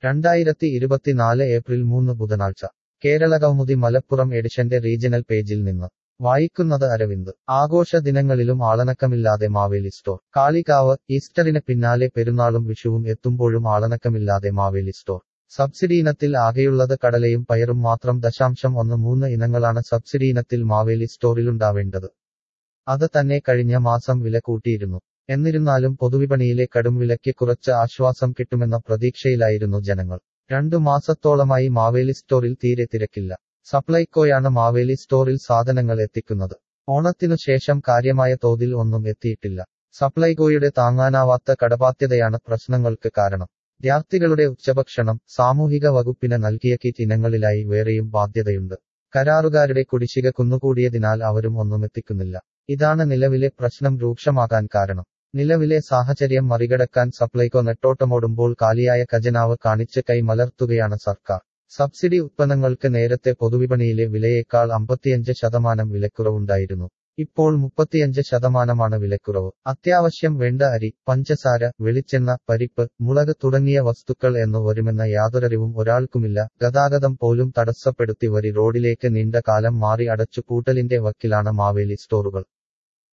രണ്ടായിരത്തി ഇരുപത്തിനാല് ഏപ്രിൽ മൂന്ന് ബുധനാഴ്ച കേരളകൗമുദി മലപ്പുറം എഡിഷന്റെ റീജിയണൽ പേജിൽ നിന്ന് വായിക്കുന്നത് അരവിന്ദ് ആഘോഷ ദിനങ്ങളിലും ആളനക്കമില്ലാതെ മാവേലി സ്റ്റോർ കാളികാവ് ഈസ്റ്ററിന് പിന്നാലെ പെരുന്നാളും വിഷുവും എത്തുമ്പോഴും ആളനക്കമില്ലാതെ മാവേലി സ്റ്റോർ സബ്സിഡി ഇനത്തിൽ ആകെയുള്ളത് കടലയും പയറും മാത്രം ദശാംശം ഒന്ന് മൂന്ന് ഇനങ്ങളാണ് സബ്സിഡി ഇനത്തിൽ മാവേലി സ്റ്റോറിലുണ്ടാവേണ്ടത് അത് തന്നെ കഴിഞ്ഞ മാസം വില കൂട്ടിയിരുന്നു എന്നിരുന്നാലും പൊതുവിപണിയിലെ കടും വിലയ്ക്ക് കുറച്ച് ആശ്വാസം കിട്ടുമെന്ന പ്രതീക്ഷയിലായിരുന്നു ജനങ്ങൾ രണ്ടു മാസത്തോളമായി മാവേലി സ്റ്റോറിൽ തീരെ തിരക്കില്ല സപ്ലൈകോയാണ് മാവേലി സ്റ്റോറിൽ സാധനങ്ങൾ എത്തിക്കുന്നത് ഓണത്തിനു ശേഷം കാര്യമായ തോതിൽ ഒന്നും എത്തിയിട്ടില്ല സപ്ലൈകോയുടെ താങ്ങാനാവാത്ത കടബാധ്യതയാണ് പ്രശ്നങ്ങൾക്ക് കാരണം വിദ്യാർത്ഥികളുടെ ഉച്ചഭക്ഷണം സാമൂഹിക വകുപ്പിന് നൽകിയ കിറ്റ് ഇനങ്ങളിലായി വേറെയും ബാധ്യതയുണ്ട് കരാറുകാരുടെ കുടിശ്ശിക കുന്നുകൂടിയതിനാൽ അവരും ഒന്നും എത്തിക്കുന്നില്ല ഇതാണ് നിലവിലെ പ്രശ്നം രൂക്ഷമാകാൻ കാരണം നിലവിലെ സാഹചര്യം മറികടക്കാൻ സപ്ലൈകോ നെട്ടോട്ടമോടുമ്പോൾ കാലിയായ ഖജനാവ് കാണിച്ച് കൈമലർത്തുകയാണ് സർക്കാർ സബ്സിഡി ഉത്പന്നങ്ങൾക്ക് നേരത്തെ പൊതുവിപണിയിലെ വിലയേക്കാൾ അമ്പത്തിയഞ്ച് ശതമാനം വിലക്കുറവുണ്ടായിരുന്നു ഇപ്പോൾ മുപ്പത്തിയഞ്ച് ശതമാനമാണ് വിലക്കുറവ് അത്യാവശ്യം വേണ്ട അരി പഞ്ചസാര വെളിച്ചെണ്ണ പരിപ്പ് മുളക് തുടങ്ങിയ വസ്തുക്കൾ എന്നു വരുമെന്ന യാതൊരറിവും ഒരാൾക്കുമില്ല ഗതാഗതം പോലും തടസ്സപ്പെടുത്തി വരി റോഡിലേക്ക് നീണ്ട കാലം മാറി അടച്ചുപൂട്ടലിന്റെ വക്കിലാണ് മാവേലി സ്റ്റോറുകൾ